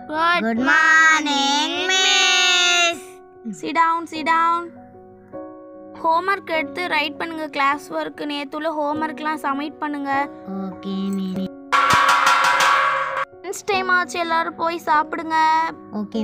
Good. Good morning, miss. Sit down, sit down. Homework எடுத்து write பண்ணுங்க class work நேத்துல ஹோம்ஒர்க்லாம் சப்மிட் பண்ணுங்க Okay, miss. லன்ச் டைம் ஆச்சு எல்லாரும் போய் சாப்பிடுங்க Okay.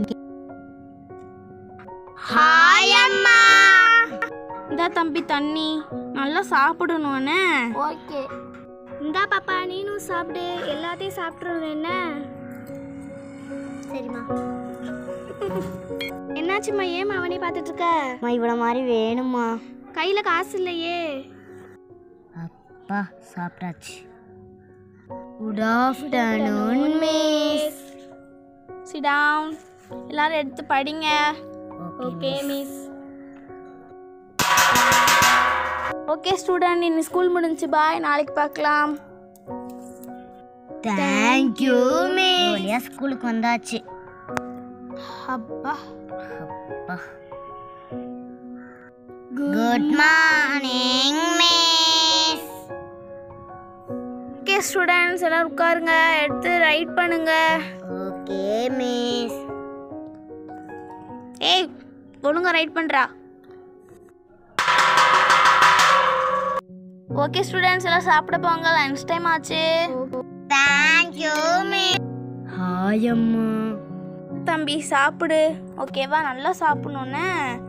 Hi, அம்மா. இந்தா தம்பி தண்ணி நல்லா சாப்பிடணும்னு ஓகே இந்தா பாப்பா நீனும் சாப்பிடு எல்லாத்தையும் சாப்பிட்ருணும் என்ன சரிம்மா என்னாச்சும்மா ஏன் அவனே பார்த்துட்டு இருக்க அம்மா இவ்வளோ மாதிரி வேணுமா கையில் காசு இல்லையே அப்பா சாப்பிட்டாச்சு good afternoon miss sit down எல்லாரும் எடுத்து படிங்க ஓகே மிஸ் ஓகே ஸ்டூடெண்ட் இன்னி ஸ்கூல் முடிஞ்சு பாய் நாளைக்கு பார்க்கலாம் தேங்க்யூ மிஸ் வழியா ஸ்கூலுக்கு வந்தாச்சு அப்பா அப்பா good morning miss okay students எல்லாரும் உட்காருங்க எடுத்து ரைட் பண்ணுங்க ஓகே மிஸ் ஏய் ஒழுங்கா ரைட் பண்றா ஓகே ஸ்டூடெண்ட்ஸ் எல்லாம் சாப்பிட போங்க லன்ச் டைம் ஆச்சு தேங்க்யூ மிஸ் ஹாய் அம்மா தம்பி சாப்பிடு ஓகேவா நல்லா சாப்பிடணுன்னு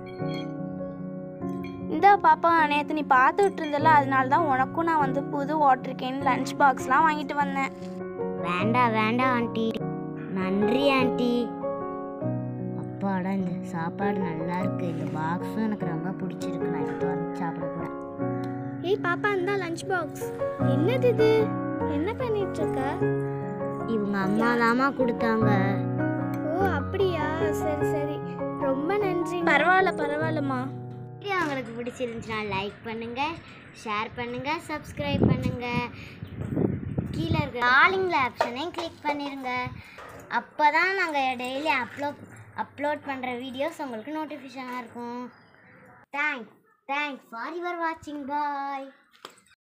இந்த பாப்பா நேற்று நீ பார்த்துட்டு இருந்தல அதனால தான் உனக்கும் நான் வந்து புது வாட்டர் கேன் லஞ்ச் பாக்ஸ்லாம் வாங்கிட்டு வந்தேன் வேண்டாம் வேண்டாம் ஆண்டி நன்றி ஆண்டி அப்பாடா இந்த சாப்பாடு நல்லா இருக்கு இந்த பாக்ஸும் எனக்கு ரொம்ப பிடிச்சிருக்கு நான் இப்போ வந்து சாப்பிட போகிறேன் ஏய் பாப்பா இந்தா லஞ்ச் பாக்ஸ் என்னது இது என்ன பண்ணிட்டு இருக்க இவங்க அம்மா தாமா கொடுத்தாங்க ஓ அப்படியா சரி சரி ரொம்ப நன்றி பரவாயில்ல பரவாயில்லம்மா வீடியோ உங்களுக்கு பிடிச்சிருந்துச்சுன்னா லைக் பண்ணுங்க ஷேர் பண்ணுங்க சப்ஸ்கிரைப் பண்ணுங்க கீழே இருக்க ஆலிங்கில் ஆப்ஷனையும் கிளிக் பண்ணிடுங்க அப்போ தான் நாங்கள் டெய்லி அப்லோட் அப்லோட் பண்ணுற வீடியோஸ் உங்களுக்கு நோட்டிஃபிகேஷனாக இருக்கும் தேங்க்ஸ் தேங்க்ஸ் ஃபார் யுவர் வாட்சிங் பாய்